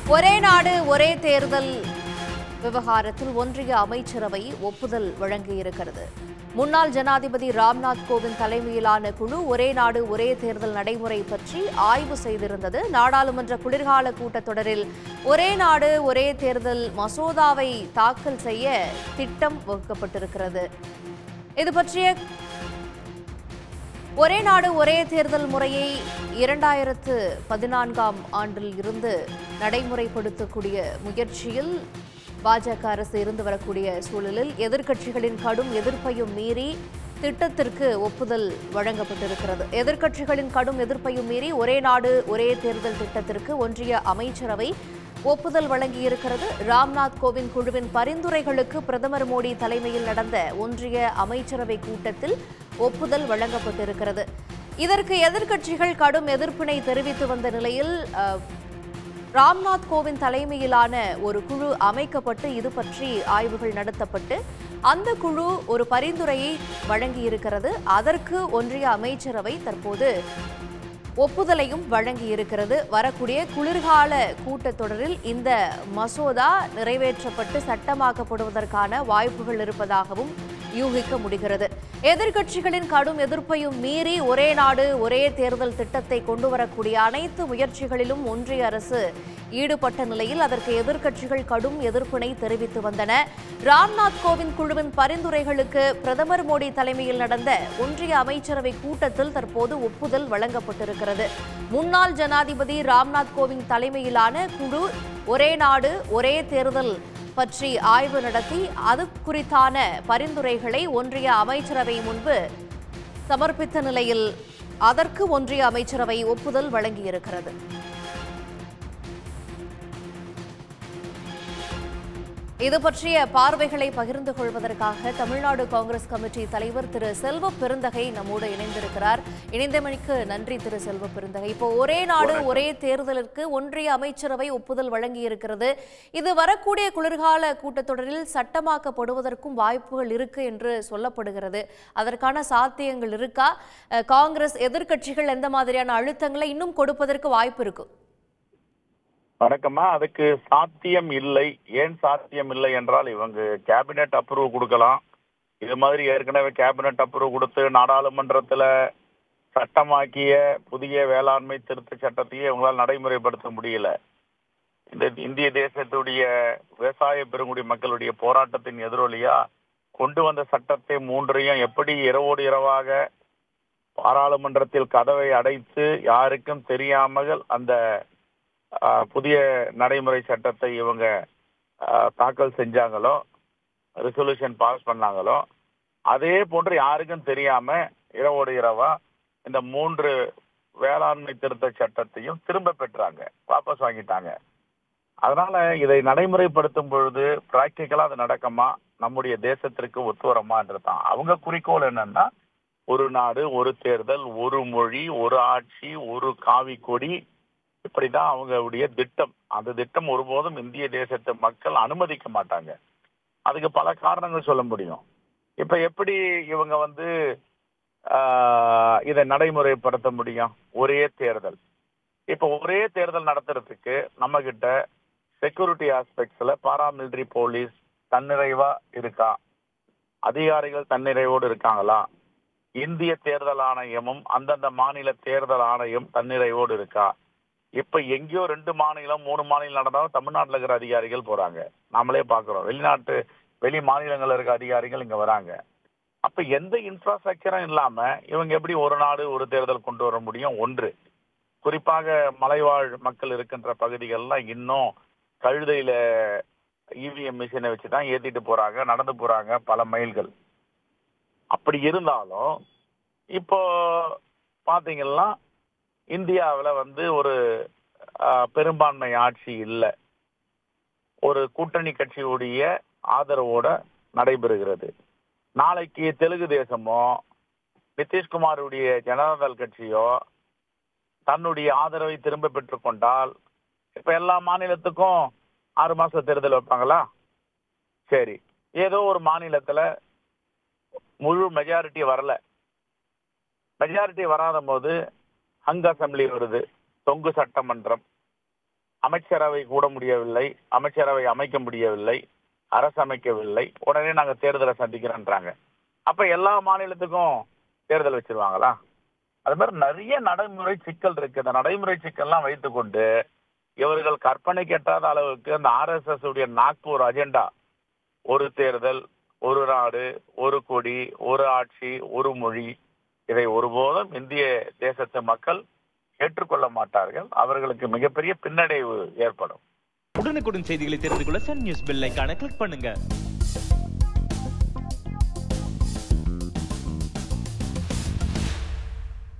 ஒரே நாடு ஒரே தேர்தல் விவகாரத்தில் ஒன்றிய அமைச்சரவை ஒப்புதல் வழங்கியிருக்கிறது முன்னாள் ஜனாதிபதி ராம்நாத் கோவிந்த் தலைமையிலான குழு ஒரே நாடு ஒரே தேர்தல் நடைமுறை பற்றி ஆய்வு செய்திருந்தது நாடாளுமன்ற குளிர்கால கூட்டத்தொடரில் ஒரே நாடு ஒரே தேர்தல் மசோதாவை தாக்கல் செய்ய திட்டம் வகுக்கப்பட்டிருக்கிறது இது பற்றிய ஒரே நாடு ஒரே தேர்தல் முறையை இரண்டாயிரத்து பதினான்காம் ஆண்டில் இருந்து நடைமுறைப்படுத்தக்கூடிய முயற்சியில் பாஜக அரசு இருந்து வரக்கூடிய சூழலில் எதிர்க்கட்சிகளின் கடும் எதிர்ப்பையும் மீறி திட்டத்திற்கு ஒப்புதல் வழங்கப்பட்டிருக்கிறது எதிர்க்கட்சிகளின் கடும் எதிர்ப்பையும் மீறி ஒரே நாடு ஒரே தேர்தல் திட்டத்திற்கு ஒன்றிய அமைச்சரவை ஒப்புதல் வழங்கியிருக்கிறது ராம்நாத் கோவிந்த் குழுவின் பரிந்துரைகளுக்கு பிரதமர் மோடி தலைமையில் நடந்த ஒன்றிய அமைச்சரவை கூட்டத்தில் ஒப்புதல் வழங்கப்பட்டிருக்கிறது இதற்கு எதிர்க்கட்சிகள் கடும் எதிர்ப்பினை தெரிவித்து வந்த நிலையில் அஹ், ராம்நாத் கோவிந்த் தலைமையிலான ஒரு குழு அமைக்கப்பட்டு இது பற்றி ஆய்வுகள் நடத்தப்பட்டு அந்த குழு ஒரு பரிந்துரையை வழங்கியிருக்கிறது அதற்கு ஒன்றிய அமைச்சரவை தற்போது ஒப்புதலையும் வழங்கியிருக்கிறது வரக்கூடிய குளிர்கால கூட்டத்தொடரில் இந்த மசோதா நிறைவேற்றப்பட்டு சட்டமாக்கப்படுவதற்கான வாய்ப்புகள் இருப்பதாகவும் யூகிக்க முடிகிறது எதிர்க்கட்சிகளின் கடும் எதிர்ப்பையும் மீறி ஒரே நாடு ஒரே தேர்தல் திட்டத்தை கொண்டு வரக்கூடிய அனைத்து முயற்சிகளிலும் ஒன்றிய அரசு ஈடுபட்ட நிலையில் அதற்கு எதிர்க்கட்சிகள் கடும் எதிர்ப்பினை தெரிவித்து வந்தன ராம்நாத் கோவிந்த் குழுவின் பரிந்துரைகளுக்கு பிரதமர் மோடி தலைமையில் நடந்த ஒன்றிய அமைச்சரவை கூட்டத்தில் தற்போது ஒப்புதல் வழங்கப்பட்டிருக்கிறது முன்னாள் ஜனாதிபதி ராம்நாத் கோவிந்த் தலைமையிலான குழு ஒரே நாடு ஒரே தேர்தல் பற்றி ஆய்வு நடத்தி அது குறித்தான பரிந்துரைகளை ஒன்றிய அமைச்சரவை முன்பு சமர்ப்பித்த நிலையில் அதற்கு ஒன்றிய அமைச்சரவை ஒப்புதல் வழங்கியிருக்கிறது இது பற்றிய பார்வைகளை பகிர்ந்து கொள்வதற்காக தமிழ்நாடு காங்கிரஸ் கமிட்டி தலைவர் திரு செல்வ பெருந்தகை நம்மோடு இணைந்திருக்கிறார் இணைந்தமைக்கு நன்றி திரு செல்வ பெருந்தகை இப்போ ஒரே நாடு ஒரே தேர்தலுக்கு ஒன்றிய அமைச்சரவை ஒப்புதல் வழங்கியிருக்கிறது இது வரக்கூடிய குளிர்கால கூட்டத்தொடரில் சட்டமாக்கப்படுவதற்கும் வாய்ப்புகள் இருக்கு என்று சொல்லப்படுகிறது அதற்கான சாத்தியங்கள் இருக்கா அஹ், காங்கிரஸ் எதிர்க்கட்சிகள் எந்த மாதிரியான அழுத்தங்களை இன்னும் கொடுப்பதற்கு வாய்ப்பு இருக்கு வணக்கம்மா அதுக்கு சாத்தியம் இல்லை ஏன் சாத்தியம் இல்லை என்றால் இவங்க கேபினெட் அப்ரூவ் கொடுக்கலாம் இது மாதிரி ஏற்கனவே கேபினெட் அப்ரூவ் கொடுத்து நாடாளுமன்றத்துல சட்டமாக்கிய புதிய வேளாண்மை திருத்த சட்டத்தையே இவங்களால் நடைமுறைப்படுத்த முடியல இந்த இந்திய தேசத்துடைய விவசாய பெருங்குடி மக்களுடைய போராட்டத்தின் எதிரொலியா கொண்டு வந்த சட்டத்தை மூன்றையும் எப்படி இரவோடு இரவாக பாராளுமன்றத்தில் கதவை அடைத்து யாருக்கும் தெரியாமல் அந்த ஆஹ், புதிய நடைமுறை சட்டத்தை இவங்க ஆஹ், தாக்கல் செஞ்சாங்களோ ரெசல்யூஷன் பாஸ் பண்ணாங்களோ அதே போன்று யாருக்கும் தெரியாம இரவோடு இரவா இந்த மூன்று வேளாண்மை திருத்த சட்டத்தையும் திரும்ப பெற்றாங்க வாபஸ் வாங்கிட்டாங்க அதனால இதை நடைமுறைப்படுத்தும் பொழுது பிராக்டிக்கலா அது நடக்குமா நம்முடைய தேசத்திற்கு ஒத்து வருமான்றது தான் அவங்க குறிக்கோள் என்னன்னா ஒரு நாடு ஒரு தேர்தல் ஒரு மொழி ஒரு ஆட்சி ஒரு காவி கொடி இப்படிதான் அவங்களுடைய திட்டம் அந்த திட்டம் ஒருபோதும் இந்திய தேசத்து மக்கள் அனுமதிக்க மாட்டாங்க அதுக்கு பல காரணங்கள் சொல்ல முடியும் இப்ப எப்படி இவங்க வந்து ஆஹ், இதை நடைமுறைப்படுத்த முடியும் ஒரே தேர்தல் இப்ப ஒரே தேர்தல் நடத்துறதுக்கு நம்ம கிட்ட செக்யூரிட்டி ஆஸ்பெக்ட்ஸ்ல பாராமிலிட்டரி போலீஸ் தன்னிறைவா இருக்கா அதிகாரிகள் தன்னிறைவோடு இருக்காங்களா இந்திய தேர்தல் ஆணையமும் அந்தந்த மாநில தேர்தல் ஆணையம் தன்னிறைவோடு இருக்கா இப்ப எங்கேயோ ரெண்டு மாநிலம் மூணு மாநிலம் நடந்தாலும் தமிழ்நாட்டுல இருக்கிற அதிகாரிகள் போறாங்க நாமளே பாக்குறோம் வெளிநாட்டு வெளி மாநிலங்கள்ல இருக்க அதிகாரிகள் இங்க வராங்க அப்ப எந்த இன்ஃப்ராஸ்ட்ரக்சரும் இல்லாம இவங்க எப்படி ஒரு நாடு ஒரு தேர்தல் கொண்டு வர முடியும் ஒன்று குறிப்பாக மலைவாழ் மக்கள் இருக்கின்ற பகுதிகள்லாம் இன்னும் கழுதையில இவிஎம் மிஷினை வச்சு தான் ஏத்திட்டு போறாங்க நடந்து போறாங்க பல மைல்கள் அப்படி இருந்தாலும் இப்போ பாத்தீங்கன்னா இந்தியாவில் வந்து ஒரு ஆஹ், பெரும்பான்மை ஆட்சி இல்லை ஒரு கூட்டணி கட்சியுடைய ஆதரவோட நடைபெறுகிறது நாளைக்கு தெலுங்கு தேசமோ நிதிஷ்குமாருடைய ஜனதாதள் கட்சியோ தன்னுடைய ஆதரவை திரும்ப பெற்றுக்கொண்டால் இப்ப எல்லா மாநிலத்துக்கும் ஆறு மாச தேர்தல் வைப்பாங்களா சரி ஏதோ ஒரு மாநிலத்துல முழு மெஜாரிட்டி வரல மெஜாரிட்டி வராத போது ஹங் அசம்பிளி வருது தொங்கு சட்டமன்றம் அமைச்சரவை கூட முடியவில்லை அமைச்சரவை அமைக்க முடியவில்லை அரசு அமைக்கவில்லை உடனே நாங்க தேர்தலை சந்திக்கிறோன்றாங்க அப்ப எல்லா மாநிலத்துக்கும் தேர்தல் வச்சிருவாங்களா அது மாதிரி நிறைய நடைமுறை சிக்கல் இருக்கு இந்த நடைமுறை சிக்கல்லாம் வைத்துக்கொண்டு இவர்கள் கற்பனை கெட்டாத அளவுக்கு அந்த ஆர்எஸ்எஸ் உடைய நாக்பூர் அஜெண்டா ஒரு தேர்தல் ஒரு நாடு ஒரு கொடி ஒரு ஆட்சி ஒரு மொழி இதை ஒருபோதும் இந்திய தேசத்து மக்கள் ஏற்றுக்கொள்ள மாட்டார்கள் அவர்களுக்கு மிகப்பெரிய பின்னடைவு ஏற்படும் உடனுக்குடன் செய்திகளை தெரிந்து கொள்ள சன் நியூஸ் பெல் ஐகானை கிளிக் பண்ணுங்க